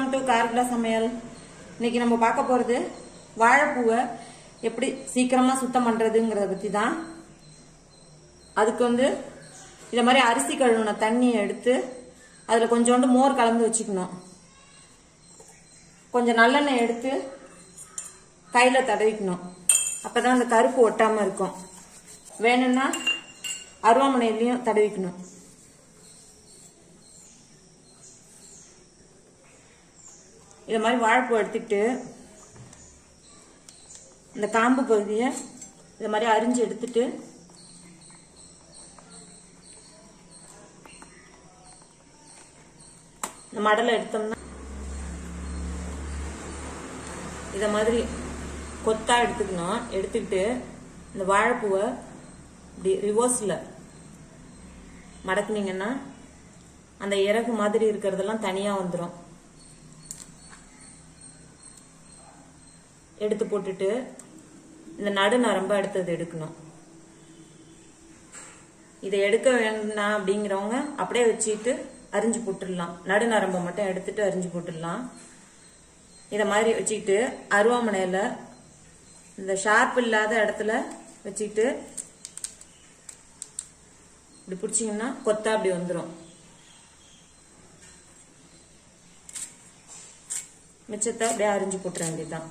welcome to கார்குலா சமையல் இன்னைக்கு நம்ம பார்க்க போறது வாழைப்பூவை எப்படி சீக்கிரமா சுத்தம் பண்றதுங்கிறத பத்தி தான் அதுக்கு வந்து இத மாதிரி அரிசி கழுவுன தண்ணியை எடுத்து அதுல கொஞ்சோண்டு மோர் கலந்து வச்சுக்கணும் கொஞ்சம் நல்லெண்ணெய் எடுத்து கையில தடவிக்கணும் அப்பதான் அந்த கருப்பு ஒட்டாம இருக்கும் வேணும்னா அருவாமனையிலையும் தடவிக்கணும் இது மாதிரி வாழைப்பூ எடுத்துக்கிட்டு இந்த காம்பு பகுதியை இது மாதிரி அரிஞ்சு எடுத்துட்டு இந்த மடலை எடுத்தோம்னா இத மாதிரி கொத்தா எடுத்துக்கணும் எடுத்துக்கிட்டு இந்த வாழைப்பூவை இப்படி ரிவர்ஸ்ல மடக்குனீங்கன்னா அந்த இறகு மாதிரி இருக்கிறதெல்லாம் தனியா வந்துடும் எடுத்து போட்டுட்டு இந்த நடு நரம்பா எடுத்தது எடுக்கணும் இதை எடுக்க வேண்டாம் அப்படிங்கிறவங்க அப்படியே வச்சுட்டு அரிஞ்சு போட்டுடலாம் நடு நரம்பை மட்டும் எடுத்துட்டு அரிஞ்சு போட்டுடலாம் இத மாதிரி வச்சுக்கிட்டு அருவாமனையில இந்த ஷார்ப் இல்லாத இடத்துல வச்சுக்கிட்டு இப்படி பிடிச்சிங்கன்னா கொத்தா அப்படி வந்துடும் மிச்சத்தை அப்படியே அரிஞ்சு போட்டுற வேண்டியதுதான்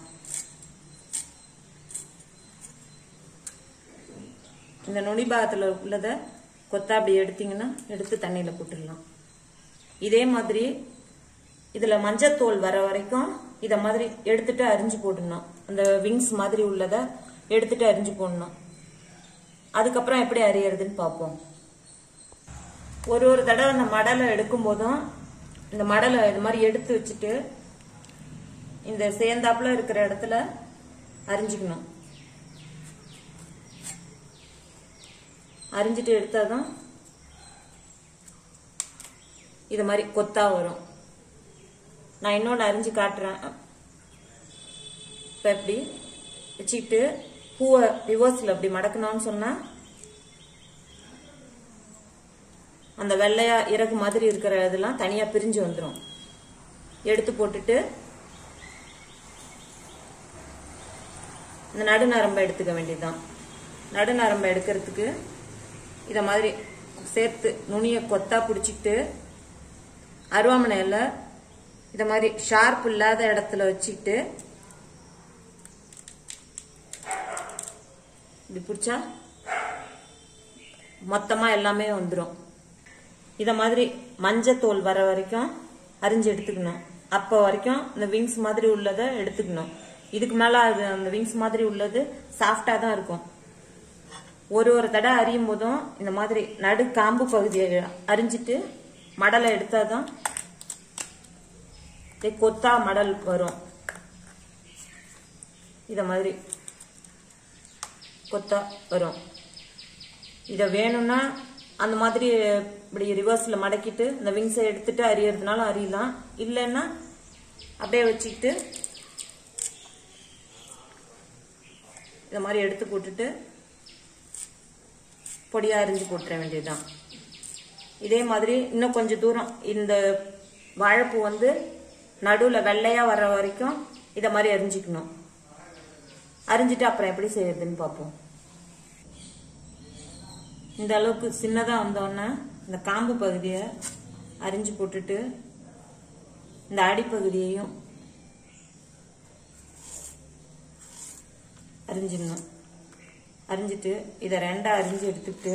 இந்த நுனி பாகத்துல உள்ளத கொத்தா அப்படி எடுத்தீங்கன்னா எடுத்து தண்ணியில போட்டுடலாம் இதே மாதிரி இதுல மஞ்சத்தோல் வர வரைக்கும் இத மாதிரி எடுத்துட்டு அரிஞ்சு போடணும் அந்த விங்ஸ் மாதிரி உள்ளத எடுத்துட்டு அரிஞ்சு போடணும் அதுக்கப்புறம் எப்படி அரியறதுன்னு பார்ப்போம் ஒரு ஒரு தடவை அந்த மடலை எடுக்கும் போதும் இந்த மடலை இது மாதிரி எடுத்து வச்சுட்டு இந்த சேர்ந்தாப்புல இருக்கிற இடத்துல அரிஞ்சுக்கணும் அரிஞ்சிட்டு எடுத்தாதான் இது மாதிரி கொத்தா வரும் நான் இன்னொன்று அரிஞ்சு காட்டுறேன் இப்போ எப்படி வச்சுக்கிட்டு பூவை ரிவர்ஸில் அப்படி மடக்கணும்னு சொன்னா அந்த வெள்ளையா இறகு மாதிரி இருக்கிற இதெல்லாம் தனியா பிரிஞ்சு வந்துடும் எடுத்து போட்டுட்டு இந்த நடுநரம்பை எடுத்துக்க வேண்டியதுதான் நடுநரம்பை எடுக்கிறதுக்கு இத மாதிரி சேர்த்து நுனிய கொத்தா பிடிச்சிட்டு அருவாமனையில இத மாதிரி ஷார்ப் இல்லாத இடத்துல வச்சுக்கிட்டு இப்படி பிடிச்சா மொத்தமா எல்லாமே வந்துடும் இத மாதிரி மஞ்சத்தோல் வர வரைக்கும் அரிஞ்சு எடுத்துக்கணும் அப்ப வரைக்கும் இந்த விங்ஸ் மாதிரி உள்ளதை எடுத்துக்கணும் இதுக்கு மேல அது அந்த விங்ஸ் மாதிரி உள்ளது சாஃப்டா தான் இருக்கும் ஒரு ஒரு தடவை அரியும் போதும் இந்த மாதிரி நடு காம்பு பகுதியை அரிஞ்சிட்டு மடலை எடுத்தாதான் கொத்தா மடல் வரும் இத மாதிரி கொத்தா வரும் இத வேணும்னா அந்த மாதிரி இப்படி ரிவர்ஸ்ல மடக்கிட்டு இந்த விங்ஸை எடுத்துட்டு அரியறதுனாலும் அறியலாம் இல்லைன்னா அப்படியே வச்சுக்கிட்டு இத மாதிரி எடுத்து போட்டுட்டு பொடியா அரிஞ்சு போட்டுற வேண்டியதுதான் இதே மாதிரி இன்னும் கொஞ்சம் தூரம் இந்த வாழைப்பூ வந்து நடுவுல வெள்ளையா வர்ற வரைக்கும் இத மாதிரி அரிஞ்சுக்கணும் அரிஞ்சிட்டு அப்புறம் எப்படி செய்யறதுன்னு பார்ப்போம் இந்த அளவுக்கு சின்னதா வந்தோடனே இந்த காம்பு பகுதியை அரிஞ்சு போட்டுட்டு இந்த அடிப்பகுதியையும் அரிஞ்சிடணும் அரிஞ்சிட்டு இதை ரெண்டா அரிஞ்சு எடுத்துக்கிட்டு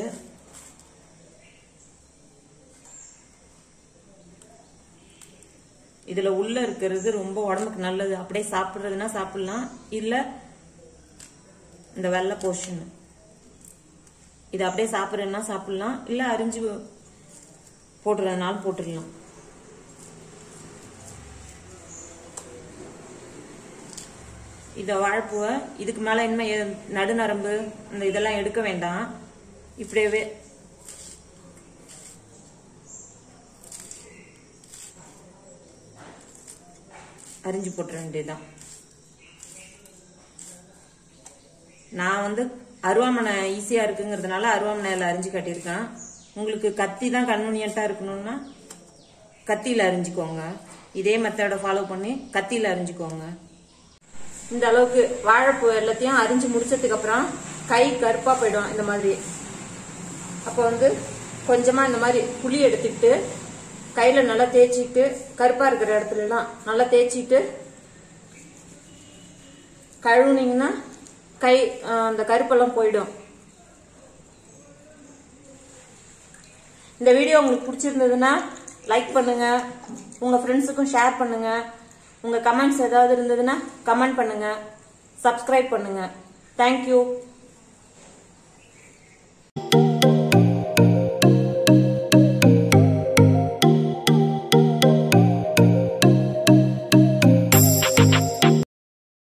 இதுல உள்ள இருக்கிறது ரொம்ப உடம்புக்கு நல்லது அப்படியே சாப்பிடுறதுன்னா சாப்பிடலாம் இல்ல இந்த வெள்ளை போர்ஷன் இது அப்படியே சாப்பிடுறதுன்னா சாப்பிடலாம் இல்ல அரிஞ்சு போட்டுறதுனாலும் போட்டுடலாம் இந்த வாழைப்பூவை இதுக்கு மேல இனிமே எ- நடுநரம்பு இந்த இதெல்லாம் எடுக்க வேண்டாம் இப்படியே அரிஞ்சு போட்டுற வேண்டியதுதான் நான் வந்து அருவாமனை ஈஸியா இருக்குங்கிறதுனால அருவாமனையில அரிஞ்சு கட்டியிருக்கேன் உங்களுக்கு கத்தி தான் கன்வீனியன்ட்டா இருக்கணும்னா கத்தியில அரிஞ்சுக்கோங்க இதே மெத்தடை ஃபாலோ பண்ணி கத்தியில அரிஞ்சுக்கோங்க இந்த அளவுக்கு வாழைப்பூ எல்லாத்தையும் அரிஞ்சு முடிச்சதுக்கு அப்புறம் கை கருப்பா போயிடும் இந்த மாதிரி அப்போ வந்து கொஞ்சமா இந்த மாதிரி புளி எடுத்துக்கிட்டு கையில நல்லா தேய்ச்சிட்டு கருப்பா இருக்கிற இடத்துல எல்லாம் நல்லா தேய்ச்சிட்டு கழுவுனீங்கன்னா கை அஹ், அந்த கருப்பெல்லாம் போயிடும் இந்த வீடியோ உங்களுக்கு பிடிச்சிருந்ததுன்னா லைக் பண்ணுங்க உங்க ஃப்ரெண்ட்ஸுக்கும் ஷேர் பண்ணுங்க உங்க கமெண்ட்ஸ் ஏதாவது இருந்ததுன்னா கமெண்ட் பண்ணுங்க சப்ஸ்கிரைப் பண்ணுங்க தேங்க்யூ